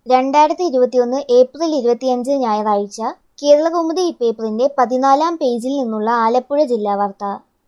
രണ്ടായിരത്തി ഇരുപത്തിയൊന്ന് ഏപ്രിൽ ഇരുപത്തിയഞ്ച് ഞായറാഴ്ച കേരളകൗമുദി പേപ്പറിന്റെ പതിനാലാം പേജിൽ നിന്നുള്ള ആലപ്പുഴ ജില്ലാ വാർത്ത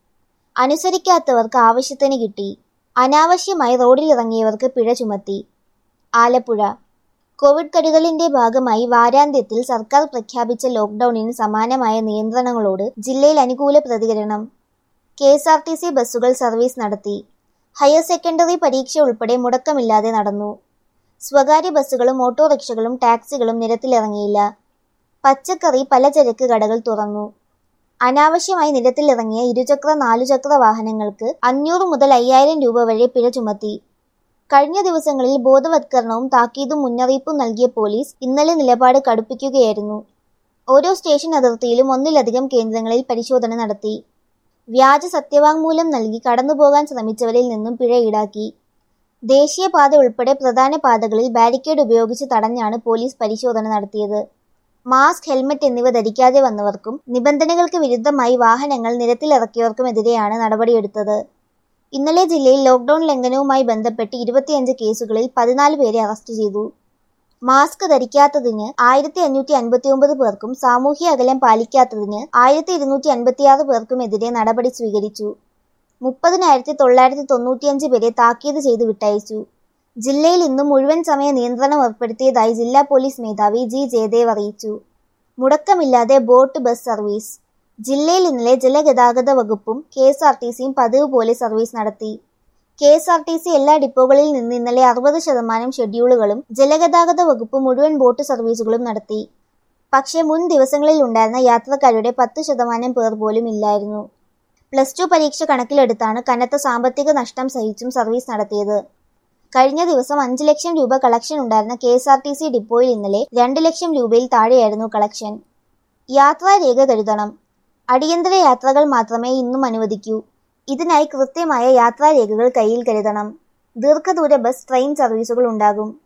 അനുസരിക്കാത്തവർക്ക് ആവശ്യത്തിന് കിട്ടി അനാവശ്യമായി റോഡിലിറങ്ങിയവർക്ക് പിഴ ചുമത്തി ആലപ്പുഴ കോവിഡ് കരുതലിന്റെ ഭാഗമായി വാരാന്ത്യത്തിൽ സർക്കാർ പ്രഖ്യാപിച്ച ലോക്ഡൌണിന് സമാനമായ നിയന്ത്രണങ്ങളോട് ജില്ലയിൽ അനുകൂല പ്രതികരണം K S R T C ബസ്സുകൾ സർവീസ് നടത്തി ഹയർ സെക്കൻഡറി പരീക്ഷ ഉൾപ്പെടെ മുടക്കമില്ലാതെ നടന്നു സ്വകാര്യ ബസ്സുകളും ഓട്ടോറിക്ഷകളും ടാക്സികളും നിരത്തിലിറങ്ങിയില്ല പച്ചക്കറി പലചരക്ക് കടകൾ തുറന്നു അനാവശ്യമായി നിരത്തിലിറങ്ങിയ ഇരുചക്ര നാലുചക്ര വാഹനങ്ങൾക്ക് അഞ്ഞൂറ് മുതൽ അയ്യായിരം രൂപ വരെ പിഴ ചുമത്തി കഴിഞ്ഞ ദിവസങ്ങളിൽ ബോധവത്കരണവും താക്കീതും മുന്നറിയിപ്പും നൽകിയ പോലീസ് ഇന്നലെ നിലപാട് കടുപ്പിക്കുകയായിരുന്നു ഓരോ സ്റ്റേഷൻ അതിർത്തിയിലും ഒന്നിലധികം കേന്ദ്രങ്ങളിൽ പരിശോധന നടത്തി വ്യാജ സത്യവാങ്മൂലം നൽകി കടന്നുപോകാൻ ശ്രമിച്ചവരിൽ നിന്നും പിഴ ഈടാക്കി ദേശീയപാത ഉൾപ്പെടെ പ്രധാന പാതകളിൽ ബാരിക്കേഡ് ഉപയോഗിച്ച് തടഞ്ഞാണ് പോലീസ് പരിശോധന നടത്തിയത് മാസ്ക് ഹെൽമറ്റ് എന്നിവ ധരിക്കാതെ വന്നവർക്കും നിബന്ധനകൾക്ക് വിരുദ്ധമായി വാഹനങ്ങൾ നിരത്തിലിറക്കിയവർക്കുമെതിരെയാണ് നടപടിയെടുത്തത് ഇന്നലെ ജില്ലയിൽ ലോക്ഡൌൺ ലംഘനവുമായി ബന്ധപ്പെട്ട് ഇരുപത്തിയഞ്ച് കേസുകളിൽ പതിനാല് പേരെ അറസ്റ്റ് ചെയ്തു മാസ്ക് ധരിക്കാത്തതിന് ആയിരത്തി അഞ്ഞൂറ്റി അൻപത്തി ഒമ്പത് പേർക്കും സാമൂഹ്യ അകലം പാലിക്കാത്തതിന് ആയിരത്തി ഇരുന്നൂറ്റി അൻപത്തിയാറ് പേർക്കുമെതിരെ നടപടി സ്വീകരിച്ചു മുപ്പതിനായിരത്തി തൊള്ളായിരത്തി തൊണ്ണൂറ്റിയഞ്ച് പേരെ താക്കീത് ചെയ്ത് വിട്ടയച്ചു ജില്ലയിൽ ഇന്നും മുഴുവൻ സമയ നിയന്ത്രണം ഏർപ്പെടുത്തിയതായി ജില്ലാ പോലീസ് മേധാവി ജി ജയദേവ് അറിയിച്ചു മുടക്കമില്ലാതെ ബോട്ട് ബസ് സർവീസ് ജില്ലയിൽ ഇന്നലെ ജലഗതാഗത വകുപ്പും കെ എസ് ആർ ടി സിയും പതിവ് പോലെ സർവീസ് നടത്തി K S R T C എല്ലാ ഡിപ്പോകളിൽ നിന്ന് ഇന്നലെ അറുപത് ശതമാനം ഷെഡ്യൂളുകളും ജലഗതാഗത വകുപ്പ് മുഴുവൻ ബോട്ട് സർവീസുകളും നടത്തി പക്ഷേ മുൻ ദിവസങ്ങളിൽ ഉണ്ടായിരുന്ന യാത്രക്കാരുടെ പത്ത് ശതമാനം പേർ പോലും ഇല്ലായിരുന്നു പ്ലസ് ടു പരീക്ഷ കണക്കിലെടുത്താണ് കനത്ത സാമ്പത്തിക നഷ്ടം സഹിച്ചും സർവീസ് നടത്തിയത് കഴിഞ്ഞ ദിവസം അഞ്ച് ലക്ഷം രൂപ കളക്ഷൻ ഉണ്ടായിരുന്ന K S R T C ഡിപ്പോയിൽ ഇന്നലെ രണ്ട് ലക്ഷം രൂപയിൽ താഴെയായിരുന്നു കളക്ഷൻ യാത്രാരേഖ കരുതണം അടിയന്തര യാത്രകൾ മാത്രമേ ഇന്നും അനുവദിക്കൂ ഇതിനായി കൃത്യമായ യാത്രാരേഖകൾ കയ്യിൽ കരുതണം ദീർഘദൂര ബസ് ട്രെയിൻ സർവീസുകൾ ഉണ്ടാകും